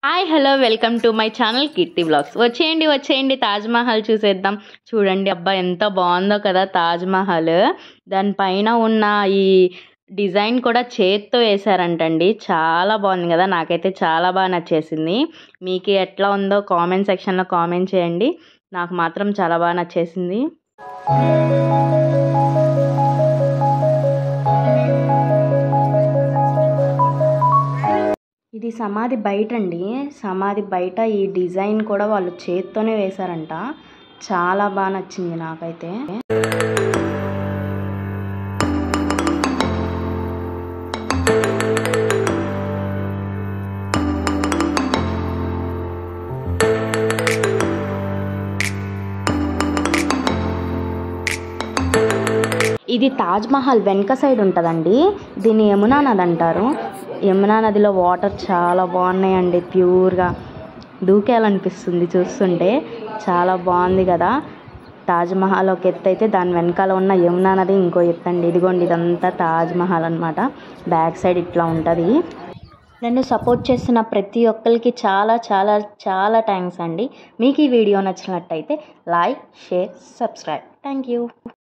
hi hello welcome to my channel Keerthi blogs వచ్చేయండి వచ్చేయండి తాజ్ మహల్ చూసేద్దాం చూడండి అబ్బా ఎంత బాగుందో కదా తాజ్ మహల్ దానిపైన ఉన్న ఈ డిజైన్ కూడా చేత్తో వేశారంటండి చాలా బాగుంది కదా నాకైతే చాలా బాగా నచ్చేసింది మీకు ఎట్లా ఉందో కామెంట్ సెక్షన్లో కామెంట్ చేయండి నాకు మాత్రం చాలా బాగా నచ్చేసింది ఇది సమాధి బయట అండి సమాధి బయట ఈ డిజైన్ కూడా వాళ్ళు చేత్తోనే వేశారంట చాలా బాగా నచ్చింది నాకైతే ఇది తాజ్ మహల్ వెనక సైడ్ ఉంటుందండి దీన్ని యమునా నది అంటారు యమునా నదిలో వాటర్ చాలా బాగున్నాయండి ప్యూర్గా దూకేయాలనిపిస్తుంది చూస్తుంటే చాలా బాగుంది కదా తాజ్ మహల్ ఒక ఎత్తు అయితే దాని వెనకాల ఉన్న యమునా నది ఇంకో ఎత్తు అండి ఇదిగోండి ఇదంతా తాజ్ మహల్ అనమాట బ్యాక్ సైడ్ ఇట్లా ఉంటుంది నన్ను సపోర్ట్ చేస్తున్న ప్రతి ఒక్కరికి చాలా చాలా చాలా థ్యాంక్స్ అండి మీకు ఈ వీడియో నచ్చినట్టయితే like share subscribe thank you